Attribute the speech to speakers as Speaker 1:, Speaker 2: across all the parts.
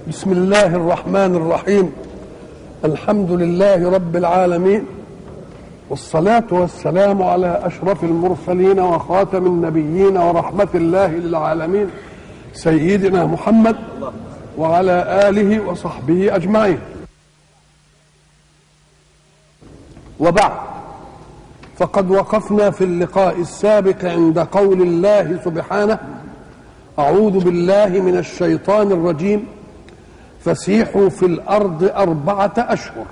Speaker 1: بسم الله الرحمن الرحيم الحمد لله رب العالمين والصلاة والسلام على أشرف المرسلين وخاتم النبيين ورحمة الله للعالمين سيدنا محمد وعلى آله وصحبه أجمعين وبعد فقد وقفنا في اللقاء السابق عند قول الله سبحانه أعوذ بالله من الشيطان الرجيم فسيحوا في الأرض أربعة أشهر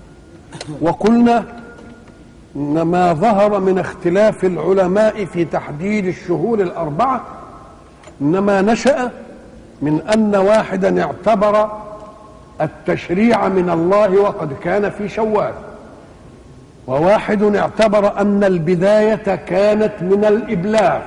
Speaker 1: وقلنا إن ما ظهر من اختلاف العلماء في تحديد الشهور الأربعة إنما نشأ من أن واحدا اعتبر التشريع من الله وقد كان في شوال وواحد اعتبر أن البداية كانت من الإبلاغ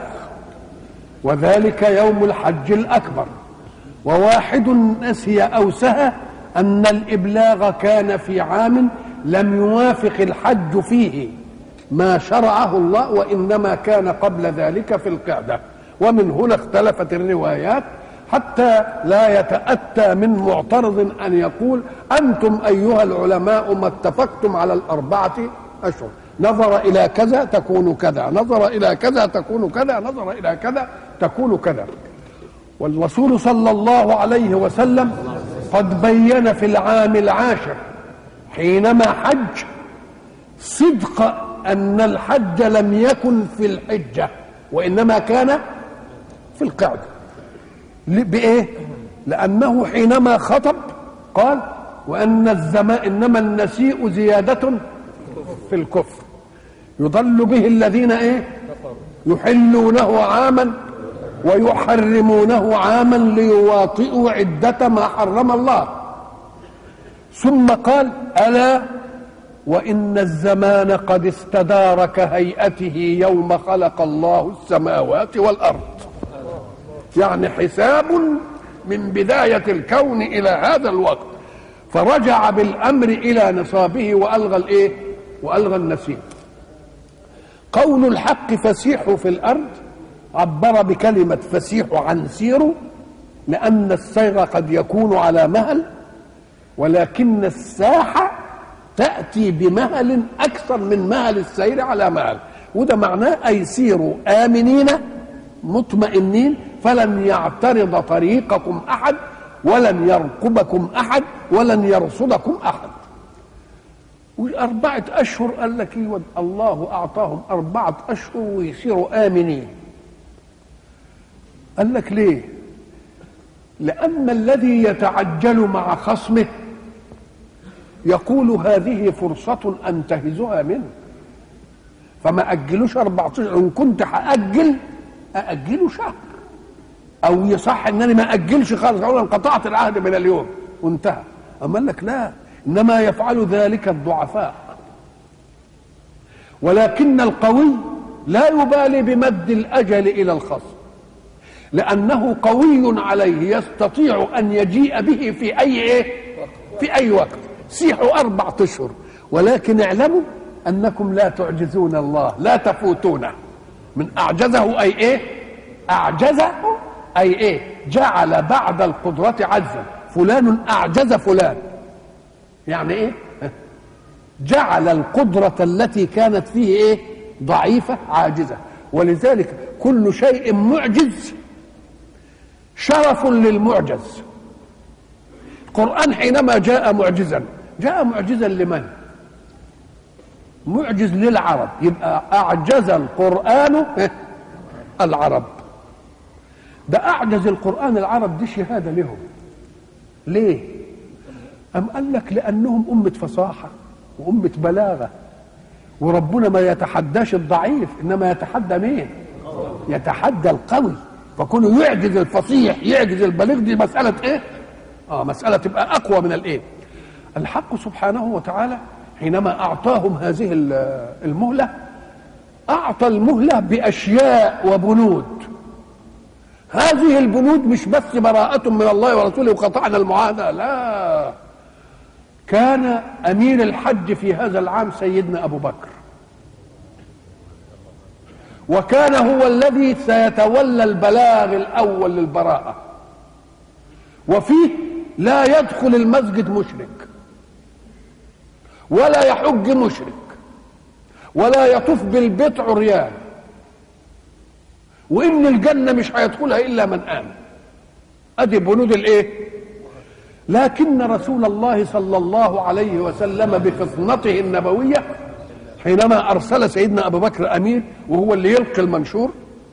Speaker 1: وذلك يوم الحج الأكبر وواحد نسي أو سهى أن الإبلاغ كان في عام لم يوافق الحج فيه ما شرعه الله وإنما كان قبل ذلك في القعدة ومن هنا اختلفت الروايات حتى لا يتأتى من معترض أن يقول أنتم أيها العلماء ما اتفقتم على الأربعة أشهر نظر إلى كذا تكون كذا نظر إلى كذا تكون كذا نظر إلى كذا تكون كذا والرسول صلى الله عليه وسلم قد بين في العام العاشر حينما حج صدق أن الحج لم يكن في الحجة وإنما كان في القعدة بإيه؟ لأنه حينما خطب قال وأن الزمان إنما النسيء زيادة في الكفر يضل به الذين إيه؟ يحلونه عاما ويحرمونه عاما ليواطئوا عدة ما حرم الله ثم قال ألا وإن الزمان قد استدار كهيئته يوم خلق الله السماوات والأرض يعني حساب من بداية الكون إلى هذا الوقت فرجع بالأمر إلى نصابه وألغى الإيه؟ وألغى النسيب قول الحق فسيحوا في الأرض عبر بكلمة فسيحوا عن سيروا لأن السير قد يكون على مهل ولكن الساحة تأتي بمهل أكثر من مهل السير على مهل وده معناه أي سيروا آمنين مطمئنين فلن يعترض طريقكم أحد ولن يرقبكم أحد ولن يرصدكم أحد وأربعة أشهر قال لك الله أعطاهم أربعة أشهر ويصيروا آمنين قال لك ليه لأن الذي يتعجل مع خصمه يقول هذه فرصة أنتهزها منه فما أجلوش 14 إن كنت هأجل أأجله شهر أو يصح إنني ما أجلش خالص أقول انقطعت العهد من اليوم وانتهى أما قال لك لا إنما يفعل ذلك الضعفاء ولكن القوي لا يبالي بمد الأجل إلى الخصم لأنه قوي عليه يستطيع أن يجيء به في أي إيه؟ في أي وقت سيحوا أربعة أشهر ولكن اعلموا أنكم لا تعجزون الله لا تفوتونه من أعجزه أي إيه؟ أعجزه أي إيه؟ جعل بعد القدرة عجزا فلان أعجز فلان يعني إيه؟ جعل القدرة التي كانت فيه إيه؟ ضعيفة عاجزة ولذلك كل شيء معجز شرف للمعجز القرآن حينما جاء معجزا جاء معجزا لمن معجز للعرب يبقى أعجز القرآن العرب ده أعجز القرآن العرب دي شهادة لهم ليه أم قال لك لأنهم أمة فصاحة وأمة بلاغة وربنا ما يتحداش الضعيف إنما يتحدى مين يتحدى القوي فكونه يعجز الفصيح يعجز البليغ دي مسألة إيه؟ آه مسألة تبقى أقوى من الإيه؟ الحق سبحانه وتعالى حينما أعطاهم هذه المهلة أعطى المهلة بأشياء وبنود هذه البنود مش بس براءة من الله ورسوله وقطعنا المعاهدة لا كان أمير الحج في هذا العام سيدنا أبو بكر وكان هو الذي سيتولى البلاغ الاول للبراءه وفيه لا يدخل المسجد مشرك ولا يحج مشرك ولا يطوف بالبيت عريان وان الجنه مش هيدخلها الا من امن ادي بنود الايه لكن رسول الله صلى الله عليه وسلم بفطنته النبويه حينما ارسل سيدنا ابو بكر امير وهو اللي يلقي المنشور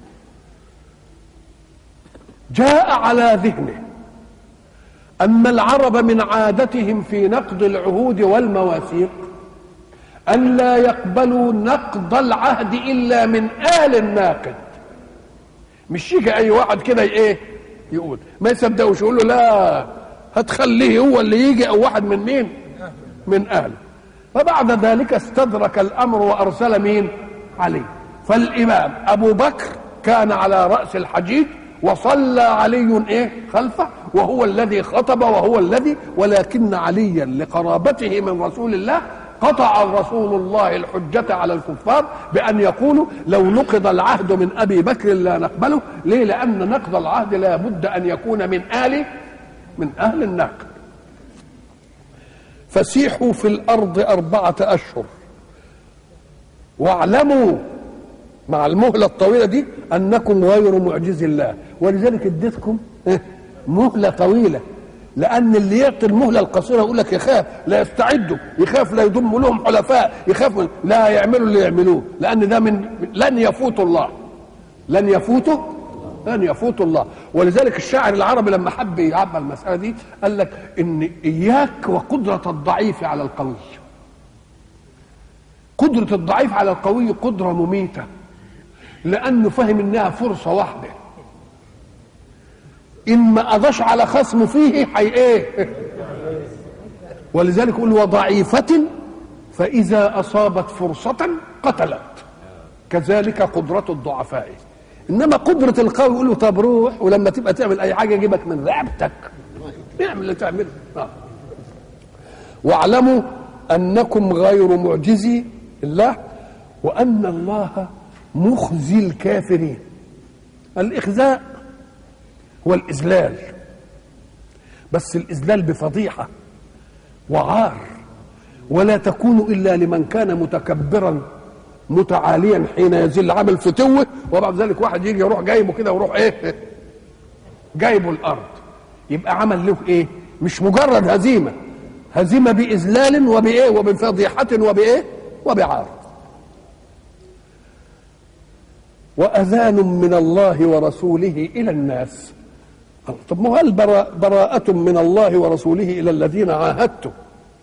Speaker 1: جاء على ذهنه ان العرب من عادتهم في نقض العهود والمواثيق ان لا يقبلوا نقض العهد الا من ال الناقد مش يجي اي واحد كده ايه يقول ما يصدقوش يقول له لا هتخليه هو اللي يجي او واحد من مين من اهله فبعد ذلك استدرك الامر وارسل مين علي فالامام ابو بكر كان على راس الحجيج وصلى علي ايه خلفه وهو الذي خطب وهو الذي ولكن عليا لقرابته من رسول الله قطع رسول الله الحجة على الكفار بأن يقولوا لو نقض العهد من أبي بكر لا نقبله ليه لأن نقض العهد لا بد أن يكون من آل من أهل النقد فسيحوا في الأرض أربعة أشهر واعلموا مع المهلة الطويلة دي أنكم غير معجز الله ولذلك اديتكم مهلة طويلة لأن اللي يعطي المهلة القصيرة يقول لك يخاف لا يستعدوا يخاف لا يضم لهم حلفاء يخاف من لا يعملوا اللي يعملوه لأن ده من لن يفوت الله لن يفوتوا لن يفوت الله ولذلك الشاعر العربي لما حب يعبر المسألة دي قال لك إن إياك وقدرة الضعيف على القوي قدرة الضعيف على القوي قدرة مميتة لأنه فهم إنها فرصة واحدة إن ما قضاش على خصمه فيه حي إيه ولذلك يقول وضعيفة فإذا أصابت فرصة قتلت كذلك قدرة الضعفاء إنما قدرة القوي يقول له طب روح ولما تبقى تعمل أي حاجة يجيبك من رقبتك اعمل اللي تعمله آه. واعلموا أنكم غير معجزي الله وأن الله مخزي الكافرين الإخزاء هو الإذلال بس الإذلال بفضيحة وعار ولا تكون إلا لمن كان متكبرا متعاليا حين يزل عمل فتوه وبعد ذلك واحد يجي يروح جايبه كده ويروح ايه جايبه الارض يبقى عمل له ايه مش مجرد هزيمه هزيمه باذلال وبايه وبفضيحه وبايه وبعار واذان من الله ورسوله الى الناس طب ما هل براء براءة من الله ورسوله إلى الذين عاهدتم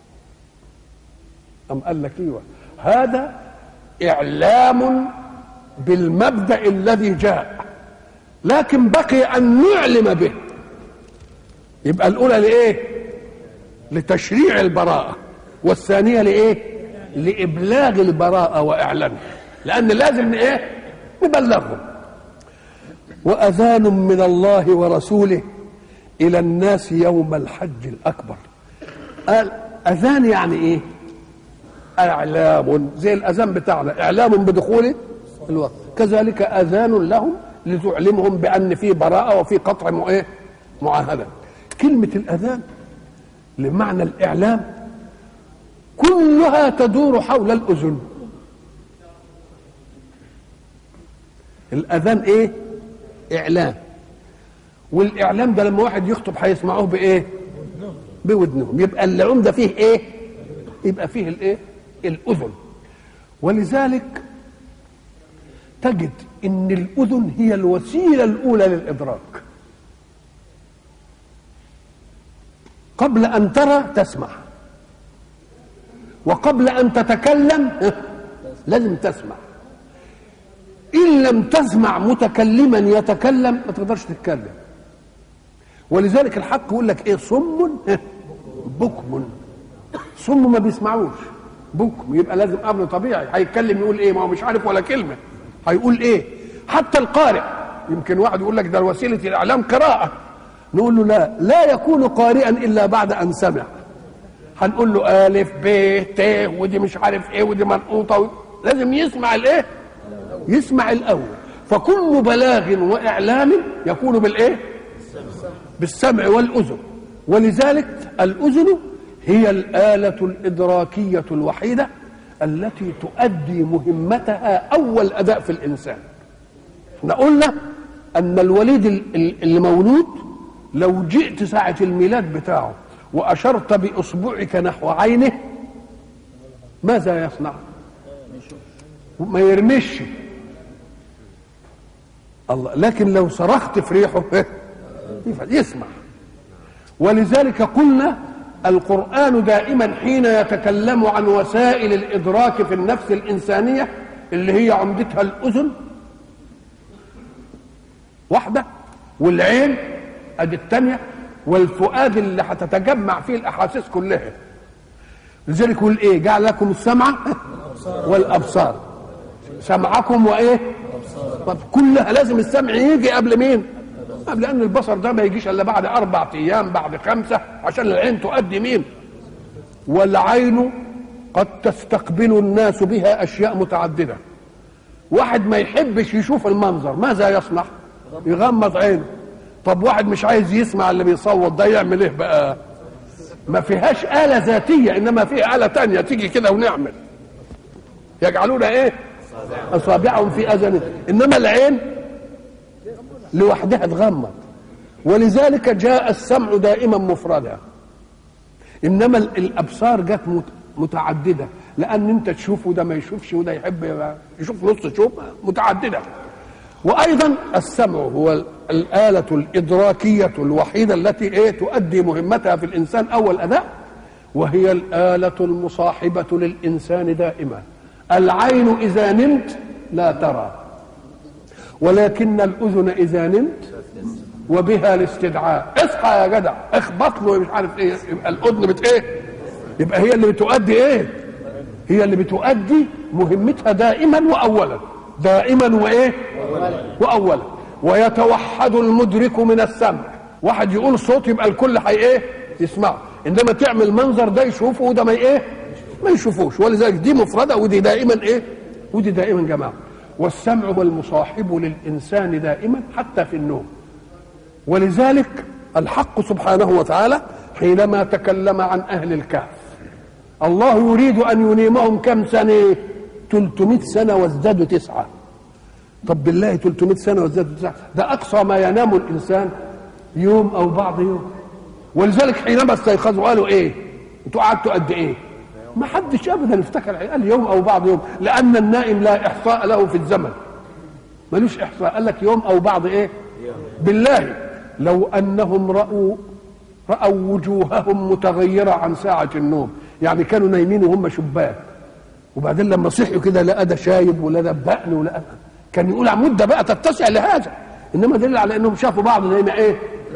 Speaker 1: أم قال لك ايوه هذا إعلام بالمبدأ الذي جاء لكن بقي أن نعلم به يبقى الأولى لإيه؟ لتشريع البراءة والثانية لإيه؟ لإبلاغ البراءة وإعلانها لأن لازم إيه؟ نبلغهم واذان من الله ورسوله الى الناس يوم الحج الاكبر قال اذان يعني ايه اعلام زي الاذان بتاعنا اعلام بدخول الوقت كذلك اذان لهم لتعلمهم بان في براءه وفي قطع ايه معاهده كلمه الاذان لمعنى الاعلام كلها تدور حول الاذن الاذان ايه اعلام والاعلام ده لما واحد يخطب هيسمعوه بايه بودنهم يبقى اللعوم ده فيه ايه يبقى فيه الايه الاذن ولذلك تجد ان الاذن هي الوسيله الاولى للادراك قبل ان ترى تسمع وقبل ان تتكلم لازم تسمع ان لم تسمع متكلما يتكلم ما تقدرش تتكلم ولذلك الحق يقول لك ايه صم بكم صم ما بيسمعوش بكم يبقى لازم امر طبيعي هيتكلم يقول ايه ما هو مش عارف ولا كلمه هيقول ايه حتى القارئ يمكن واحد يقول لك ده وسيله الاعلام قراءه نقول له لا لا يكون قارئا الا بعد ان سمع هنقول له الف ب ت ودي مش عارف ايه ودي منقوطه لازم يسمع الايه يسمع الاول فكل بلاغ واعلام يكون بالايه بالسمع والاذن ولذلك الأذن هي الآلة الإدراكية الوحيدة التي تؤدي مهمتها أول أداء في الإنسان احنا قلنا أن الوليد اللي مولود لو جئت ساعة الميلاد بتاعه وأشرت بإصبعك نحو عينه ماذا يصنع؟ ما يرمش الله لكن لو صرخت في ريحه يسمع ولذلك قلنا القرآن دائما حين يتكلم عن وسائل الإدراك في النفس الإنسانية اللي هي عمدتها الأذن واحدة والعين ادي الثانية والفؤاد اللي هتتجمع فيه الأحاسيس كلها لذلك يقول ايه جعل لكم السمع والأبصار سمعكم وايه طب كلها لازم السمع يجي قبل مين قبل لان البصر ده ما يجيش الا بعد اربع ايام بعد خمسه عشان العين تؤدي مين والعين قد تستقبل الناس بها اشياء متعدده واحد ما يحبش يشوف المنظر ماذا يصنع يغمض عينه طب واحد مش عايز يسمع اللي بيصوت ده يعمل ايه بقى ما فيهاش آلة ذاتية إنما فيها آلة تانية تيجي كده ونعمل يجعلون إيه أصابعهم في أذنهم إنما العين لوحدها تغمض ولذلك جاء السمع دائما مفردا إنما الأبصار جت متعددة لأن أنت تشوف وده ما يشوفش وده يحب يشوف نص شوف متعددة وأيضا السمع هو الآلة الإدراكية الوحيدة التي إيه تؤدي مهمتها في الإنسان أول أداء وهي الآلة المصاحبة للإنسان دائما العين إذا نمت لا ترى ولكن الأذن إذا نمت وبها الاستدعاء اصحى يا جدع اخبط له مش عارف ايه يبقى الاذن بت ايه يبقى هي اللي بتؤدي ايه هي اللي بتؤدي مهمتها دائما واولا دائما وايه واولا ويتوحد المدرك من السمع واحد يقول صوت يبقى الكل حي ايه يسمعه انما تعمل منظر ده يشوفه وده ما ايه ما يشوفوش ولذلك دي مفردة ودي دائما ايه ودي دائما جماعة والسمع هو المصاحب للإنسان دائما حتى في النوم ولذلك الحق سبحانه وتعالى حينما تكلم عن أهل الكهف الله يريد أن ينيمهم كم سنة 300 سنة وازدادوا تسعة طب بالله 300 سنة وازدادوا تسعة ده أقصى ما ينام الإنسان يوم أو بعض يوم ولذلك حينما استيقظوا قالوا إيه أنتوا قعدتوا قد إيه ما حدش ابدا افتكر قال يوم او بعض يوم لان النائم لا احصاء له في الزمن ملوش احصاء قال لك يوم او بعض ايه بالله لو انهم راوا راوا وجوههم متغيره عن ساعه النوم يعني كانوا نايمين وهم شباب وبعدين لما صحوا كده لا ده شايب ولا ده بقن ولا كان يقول مده بقى تتسع لهذا انما دليل على انهم شافوا بعض زي ما ايه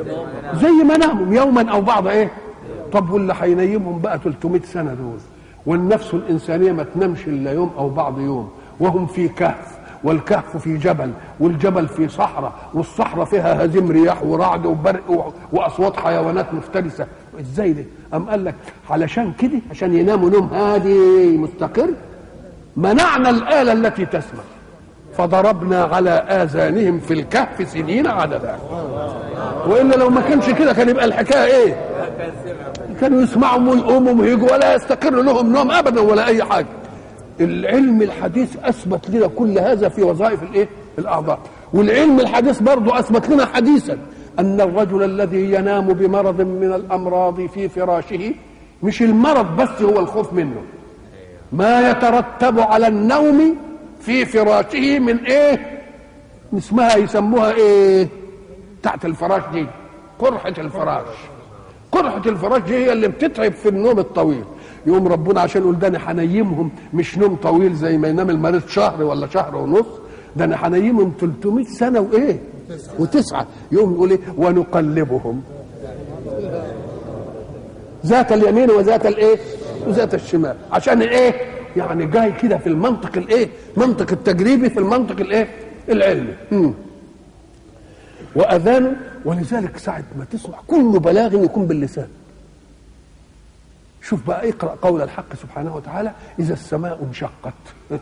Speaker 1: زي ما ناموا يوما او بعض ايه طب واللي هينيمهم بقى 300 سنه دول والنفس الإنسانية ما تنامش إلا يوم أو بعض يوم وهم في كهف والكهف في جبل والجبل في صحراء والصحراء فيها هزيم رياح ورعد وبرق واصوات حيوانات مفترسه ازاي ده؟ قام قال لك علشان كده عشان يناموا نوم هادي مستقر منعنا الاله التي تسمع فضربنا على اذانهم في الكهف سنين عددا والا لو ما كانش كده كان يبقى الحكايه ايه كانوا يسمعوا ويقوموا ويجوا ولا يستقر لهم نوم ابدا ولا اي حاجه العلم الحديث اثبت لنا كل هذا في وظائف الايه الاعضاء والعلم الحديث برضه اثبت لنا حديثا ان الرجل الذي ينام بمرض من الامراض في فراشه مش المرض بس هو الخوف منه ما يترتب على النوم في فراشه من ايه اسمها يسموها ايه تحت الفراش دي قرحة الفراش قرحة الفراش دي هي اللي بتتعب في النوم الطويل يقوم ربنا عشان يقول ده انا هنيمهم مش نوم طويل زي ما ينام المريض شهر ولا شهر ونص ده انا هنيمهم 300 سنه وايه وتسعه يقوم يقول ايه ونقلبهم ذات اليمين وذات الايه وذات الشمال عشان ايه يعني جاي كده في المنطق الايه منطق التجريبي في المنطق الايه العلمي مم. واذان ولذلك ساعه ما تسمع كل بلاغ يكون باللسان شوف بقى اقرا قول الحق سبحانه وتعالى اذا السماء انشقت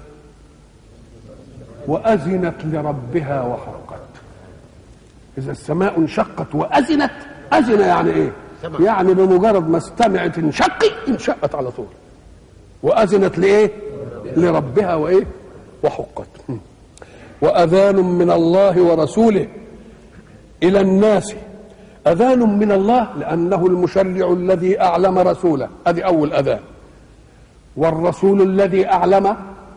Speaker 1: واذنت لربها وحقت اذا السماء انشقت واذنت اذن يعني ايه يعني بمجرد ما استمعت انشقي انشقت على طول واذنت لايه لربها وايه وحقت واذان من الله ورسوله الى الناس اذان من الله لانه المشرع الذي اعلم رسوله هذه اول اذان والرسول الذي اعلم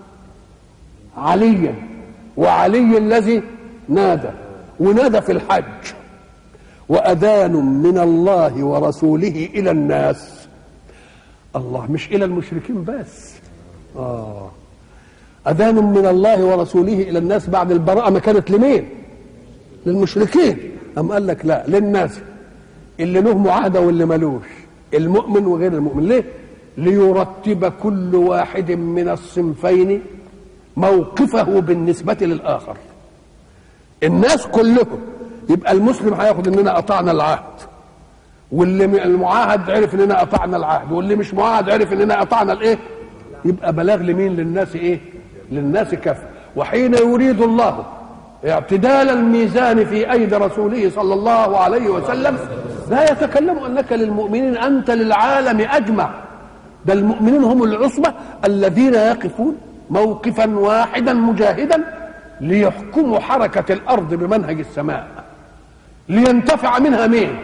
Speaker 1: عليا وعلي الذي نادى ونادى في الحج واذان من الله ورسوله الى الناس الله مش الى المشركين بس اه اذان من الله ورسوله الى الناس بعد البراءه ما كانت لمين للمشركين أم قال لك لا للناس اللي له معاهده واللي ملوش المؤمن وغير المؤمن ليه ليرتب كل واحد من الصنفين موقفه بالنسبه للاخر الناس كلهم يبقى المسلم هياخد اننا قطعنا العهد واللي المعاهد عرف اننا قطعنا العهد واللي مش معاهد عرف اننا قطعنا الايه يبقى بلاغ لمين للناس ايه للناس كفى وحين يريد الله اعتدال الميزان في ايدي رسوله صلى الله عليه وسلم لا يتكلم انك للمؤمنين انت للعالم اجمع ده المؤمنين هم العصبه الذين يقفون موقفا واحدا مجاهدا ليحكموا حركه الارض بمنهج السماء لينتفع منها مين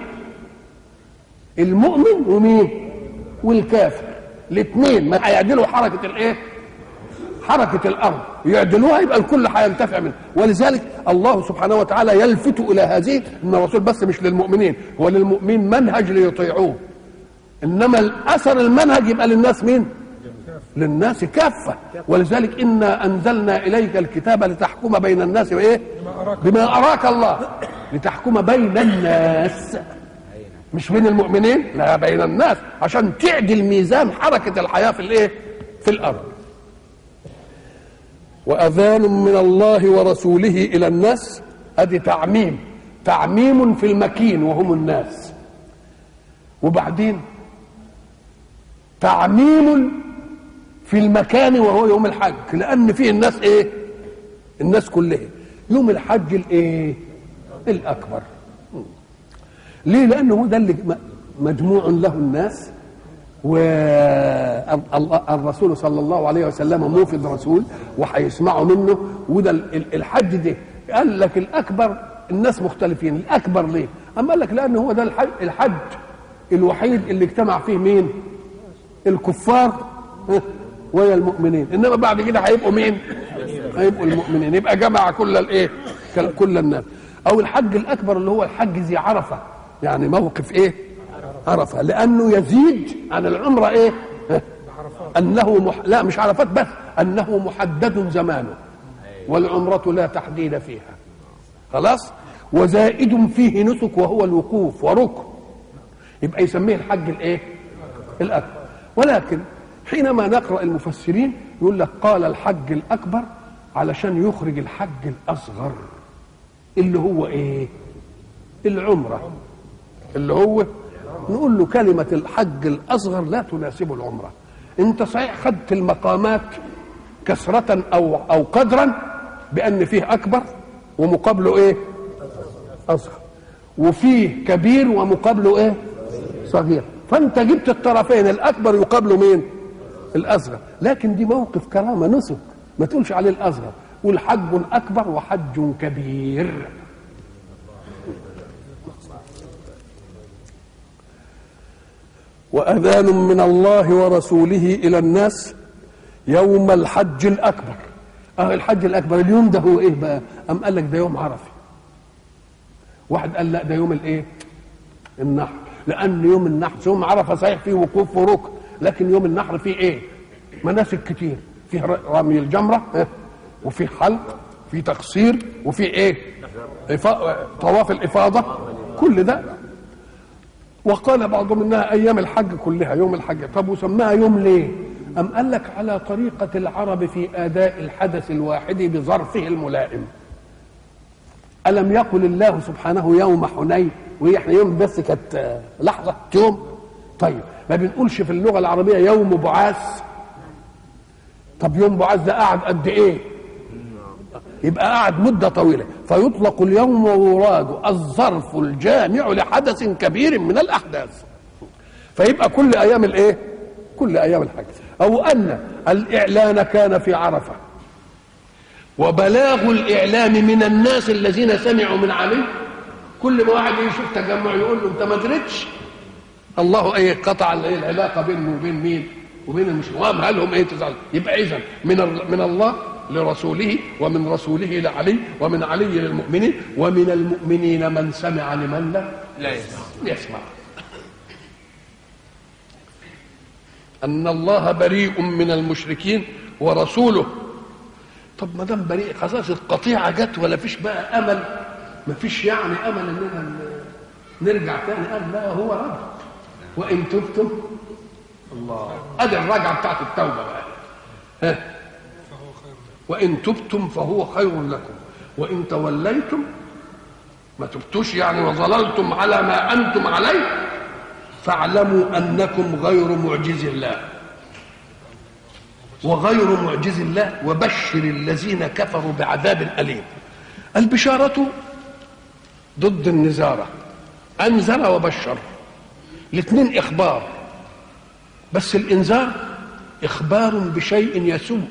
Speaker 1: المؤمن ومين والكافر الاثنين ما هيعدلوا حركه الايه حركه الارض يعدلوها يبقى الكل هينتفع منها ولذلك الله سبحانه وتعالى يلفت الى هذه ان الرسول بس مش للمؤمنين هو للمؤمنين منهج ليطيعوه انما الاثر المنهج يبقى للناس مين للناس كافه ولذلك انا انزلنا اليك الكتاب لتحكم بين الناس وايه بما اراك الله لتحكم بين الناس مش بين المؤمنين لا بين الناس عشان تعدل ميزان حركه الحياه في الايه في الارض واذان من الله ورسوله الى الناس ادي تعميم تعميم في المكين وهم الناس وبعدين تعميم في المكان وهو يوم الحج لان فيه الناس ايه الناس كلها يوم الحج الايه الاكبر ليه لانه هو ده اللي مجموع له الناس والرسول صلى الله عليه وسلم موفد رسول وهيسمعوا منه وده الحج ده قال لك الاكبر الناس مختلفين الاكبر ليه اما قال لك لان هو ده الحج, الحج الوحيد اللي اجتمع فيه مين الكفار ويا المؤمنين انما بعد كده هيبقوا مين هيبقوا المؤمنين يبقى جمع كل الايه كل الناس او الحج الاكبر اللي هو الحج ذي عرفه يعني موقف ايه عرفه لانه يزيد عن العمره ايه انه مح... لا مش عرفات بس انه محدد زمانه والعمره لا تحديد فيها خلاص وزائد فيه نسك وهو الوقوف وركن يبقى يسميه الحج الايه الاكبر ولكن حينما نقرا المفسرين يقول لك قال الحج الاكبر علشان يخرج الحج الاصغر اللي هو ايه العمره اللي هو نقول له كلمة الحج الأصغر لا تناسب العمرة أنت صحيح خدت المقامات كثرة أو أو قدرا بأن فيه أكبر ومقابله إيه؟ أصغر وفيه كبير ومقابله إيه؟ صغير فأنت جبت الطرفين الأكبر يقابله مين؟ الأصغر لكن دي موقف كرامة نسك ما تقولش عليه الأصغر قول حج أكبر وحج كبير واذان من الله ورسوله الى الناس يوم الحج الاكبر اه الحج الاكبر اليوم ده هو ايه بقى ام قال لك ده يوم عرفه واحد قال لا ده يوم الايه النحر لان يوم النحر يوم عرفه صحيح فيه وقوف وركن لكن يوم النحر فيه ايه مناسك كتير فيه رمي الجمره اه وفيه حلق فيه تقصير وفيه ايه طواف الافاضه كل ده وقال بعضهم انها ايام الحج كلها يوم الحج طب وسماها يوم ليه ام قال لك على طريقه العرب في اداء الحدث الواحد بظرفه الملائم الم يقل الله سبحانه يوم حنين وهي احنا يوم بس كانت لحظه يوم طيب ما بنقولش في اللغه العربيه يوم بعاث طب يوم بعاث ده قعد قد ايه يبقى قعد مدة طويلة فيطلق اليوم ويراد الظرف الجامع لحدث كبير من الأحداث فيبقى كل أيام الإيه؟ كل أيام الحج أو أن الإعلان كان في عرفة وبلاغ الإعلام من الناس الذين سمعوا من علي كل ما واحد يشوف تجمع يقول له أنت ما درتش الله ايه قطع العلاقه بينه وبين مين؟ وبين المسلمين وقال لهم ايه تزعل يبقى اذا من من الله لرسوله ومن رسوله لعلي ومن علي للمؤمنين ومن المؤمنين من سمع لمن لا
Speaker 2: لا يسمع
Speaker 1: يسمع ان الله بريء من المشركين ورسوله طب ما دام بريء خلاص القطيعه جت ولا فيش بقى امل ما فيش يعني امل اننا ن- نرجع تاني قال لا هو رجع وان تبتم الله ادي الرجعه بتاعت التوبه بقى ها وان تبتم فهو خير لكم وان توليتم ما تبتوش يعني وظللتم على ما انتم عليه فاعلموا انكم غير معجز الله وغير معجز الله وبشر الذين كفروا بعذاب اليم البشاره ضد النزاره انذر وبشر الاثنين اخبار بس الانذار اخبار بشيء يسوء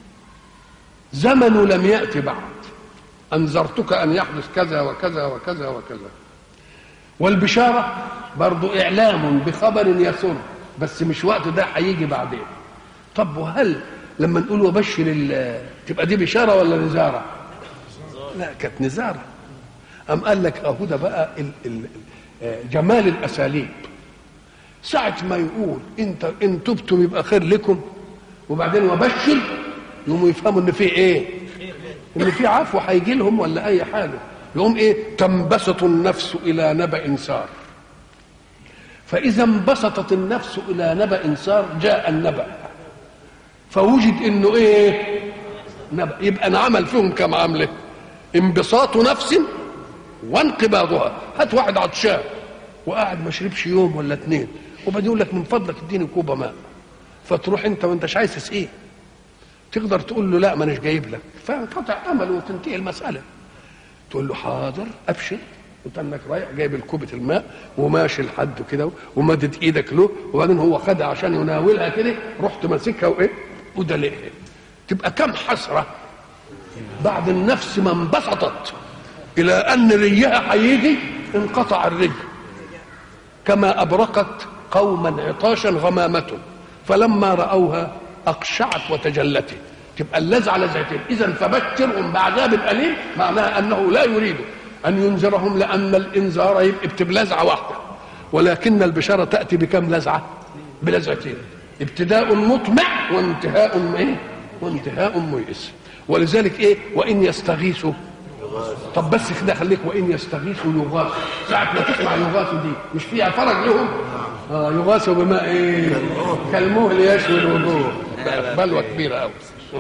Speaker 1: زمن لم يات بعد انذرتك ان يحدث كذا وكذا وكذا وكذا والبشاره برضو اعلام بخبر يسر بس مش وقته ده هيجي بعدين طب وهل لما نقول وبشر ال- تبقى دي بشاره ولا نزاره لا كانت نزاره أم قال لك أهو ده بقى ال ال آه، جمال الأساليب ساعة ما يقول انت ان تبتم يبقى خير لكم وبعدين وبشر يقوموا يفهموا ان في ايه؟ ان في عفو هيجي لهم ولا اي حاجه يقوم ايه؟ تنبسط النفس الى نبأ سار فاذا انبسطت النفس الى نبأ سار جاء النبأ فوجد انه ايه؟ نبأ يبقى انعمل فيهم كم عمله؟ انبساط نفس وانقباضها هات واحد عطشان وقاعد ما شربش يوم ولا اتنين وبعدين يقول لك من فضلك اديني كوبا ماء فتروح انت وانتش عايز تسقيه تقدر تقول له لا مانيش جايب لك فينقطع امله وتنتهي المساله تقول له حاضر ابشر انت انك رايح جايب الكوبة الماء وماشي لحد كده ومدد ايدك له وبعدين هو خدها عشان يناولها كده رحت ماسكها وايه ودلقها تبقى كم حسره بعد النفس ما انبسطت الى ان ريها هيجي انقطع الري كما ابرقت قوما عطاشا غمامه فلما راوها اقشعت وتجلت تبقى اللزعه لزعتين اذا فبشرهم بعذاب اليم معناها انه لا يريد ان ينذرهم لان الانذار يبقى بلزعه واحده ولكن البشاره تاتي بكم لزعه بلزعتين ابتداء مطمع وانتهاء ايه وانتهاء ميئس ولذلك ايه وان يستغيثوا طب بس كده خليك وان يستغيثوا يغاثوا ساعه ما تسمع يغاثوا دي مش فيها فرج لهم اه يغاثوا بماء ايه كالمهل يشوي الوجوه بلوى كبيره قوي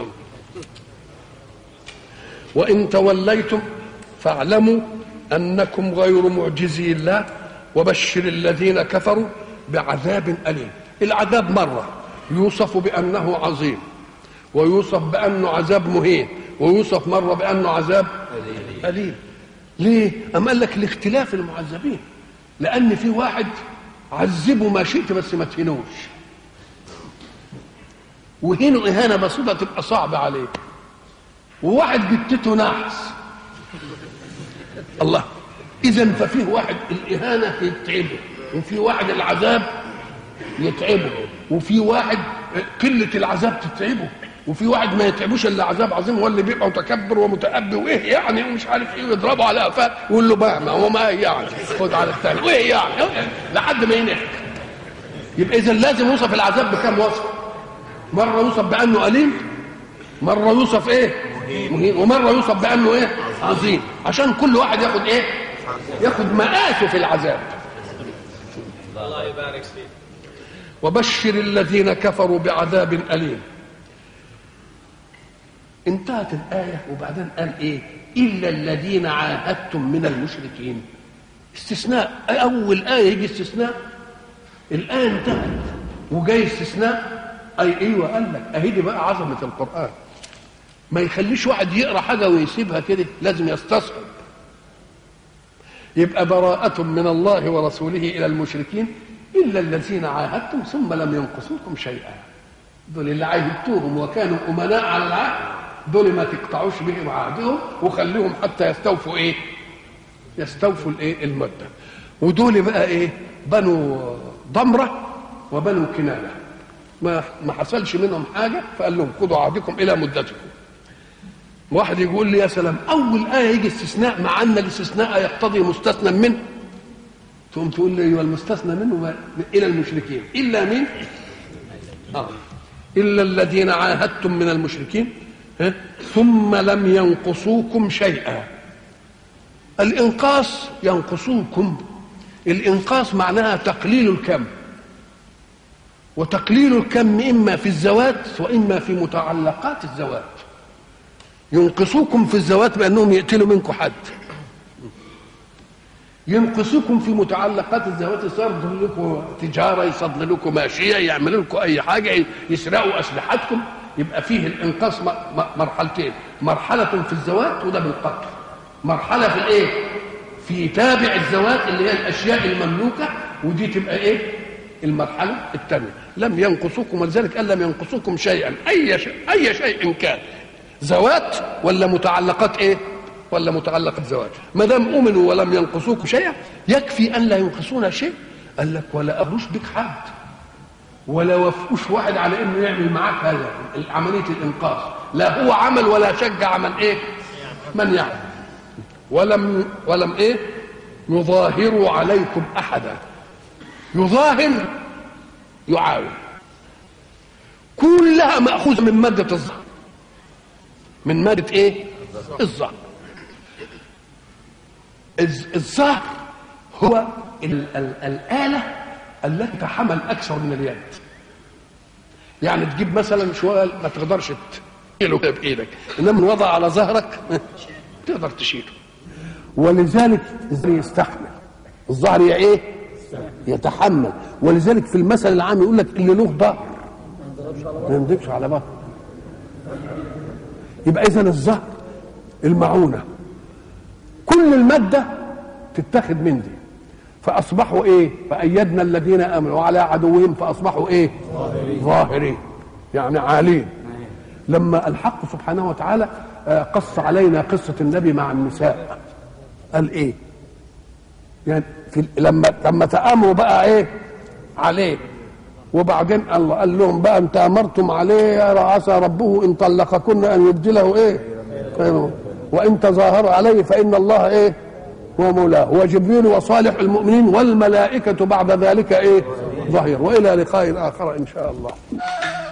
Speaker 1: وان توليتم فاعلموا انكم غير معجزي الله وبشر الذين كفروا بعذاب اليم العذاب مره يوصف بانه عظيم ويوصف بانه عذاب مهين ويوصف مره بانه عذاب أليم ليه؟ أم قال لك لاختلاف المعذبين لأن في واحد عذبه ما شئت بس ما تهينوش وهينه إهانة بسيطة تبقى صعبة عليه وواحد جتته نحس الله إذا ففيه واحد الإهانة يتعبه وفي واحد العذاب يتعبه وفي واحد قلة العذاب تتعبه وفي واحد ما يتعبوش الا عذاب عظيم هو اللي بيبقى متكبر ومتأبي وايه يعني ومش عارف ايه ويضربه على قفاه يقول له بقى ما هو ما يعني خد على الثاني وايه يعني لحد ما ينفخ يبقى اذا لازم يوصف العذاب بكم وصف مره يوصف بانه اليم مره يوصف ايه مهين ومره يوصف بانه ايه عظيم عشان كل واحد ياخد ايه ياخد مقاسه في العذاب
Speaker 2: الله يبارك فيك
Speaker 1: وبشر الذين كفروا بعذاب أليم انتهت الآية وبعدين قال إيه إلا الذين عاهدتم من المشركين استثناء أول آية يجي استثناء الآية انتهت وجاي استثناء أي أيوة قال لك أهي دي بقى عظمة القرآن ما يخليش واحد يقرا حاجه ويسيبها كده لازم يستصحب يبقى براءة من الله ورسوله إلى المشركين إلا الذين عاهدتم ثم لم ينقصوكم شيئا دول اللي عاهدتوهم وكانوا أمناء على العهد دول ما تقطعوش بهم عهدهم وخليهم حتى يستوفوا إيه يستوفوا الإيه المدة ودول بقى إيه بنو ضمرة وبنو كنانة ما ما حصلش منهم حاجة فقال لهم خذوا عهدكم إلى مدتكم واحد يقول لي يا سلام اول ايه يجي استثناء مع ان الاستثناء يقتضي مستثنى منه تقوم تقول لي ايوه المستثنى منه ما- الى المشركين الا مين آه. الا الذين عاهدتم من المشركين ها؟ ثم لم ينقصوكم شيئا الانقاص ينقصوكم الانقاص معناها تقليل الكم وتقليل الكم اما في الزوات واما في متعلقات الزوات ينقصوكم في الزوات بانهم يقتلوا منكم حد ينقصوكم في متعلقات الزوات يصدر لكم تجاره يصدر لكم ماشيه يعملوا لكم اي حاجه يسرقوا اسلحتكم يبقى فيه الانقاص م- م- مرحلتين مرحله في الزوات وده بالقتل مرحله في الايه في تابع الزوات اللي هي الاشياء المملوكه ودي تبقى ايه المرحله الثانيه لم ينقصوكم ولذلك قال لم ينقصوكم شيئا اي شيء اي شيء كان زوات ولا متعلقات ايه ولا متعلقات زواج ما دام امنوا ولم ينقصوكم شيئا يكفي ان لا ينقصونا شيء قال لك ولا اغروش بك حد ولا وافقوش واحد على انه يعمل معاك هذا عمليه الانقاذ لا هو عمل ولا شجع من ايه من يعمل ولم ولم ايه يظاهروا عليكم احدا يظاهر يعاون كلها ماخوذه من ماده الظهر من مادة ايه الظهر الز- الظهر هو ال ال الآلة التي تحمل أكثر من اليد يعني تجيب مثلا شوال ما تقدرش تشيله كده بإيدك إنما من وضع على ظهرك تقدر تشيله ولذلك الظهر يستحمل الظهر يا ايه يتحمل ولذلك في المثل العام يقول لك اللي له ظهر ما يمدكش على بطن يبقى اذا الظهر المعونه كل الماده تتاخد من دي فاصبحوا ايه فايدنا الذين امنوا وعلى عدوهم فاصبحوا ايه ظاهرين يعني عالين لما الحق سبحانه وتعالى آه، قص علينا قصه النبي مع النساء قال ايه يعني في لما لما تامروا بقى ايه عليه وبعدين الله قال لهم بقى انت امرتم عليه عسى ربه ان طلقكن ان يبدله ايه خيرا وان تظاهروا عليه فان الله ايه هو مولاه وجبريل وصالح المؤمنين والملائكه بعد ذلك ايه ظهير والى لقاء اخر ان شاء الله